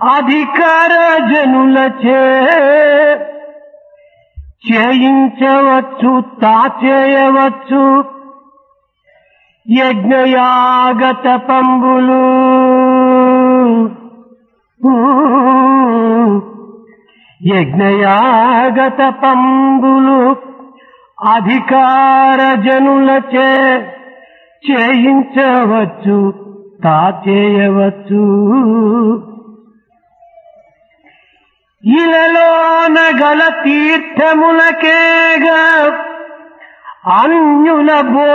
అధికార జనులచే చేయించవచ్చు తాచేయవచ్చు యజ్ఞయాగత పంబులు యజ్ఞయాగత పంబులు అధికార జనులచే చేయించవచ్చు తాచేయవచ్చు ఇలలోన గల తీర్థములకేగా అన్యుల బో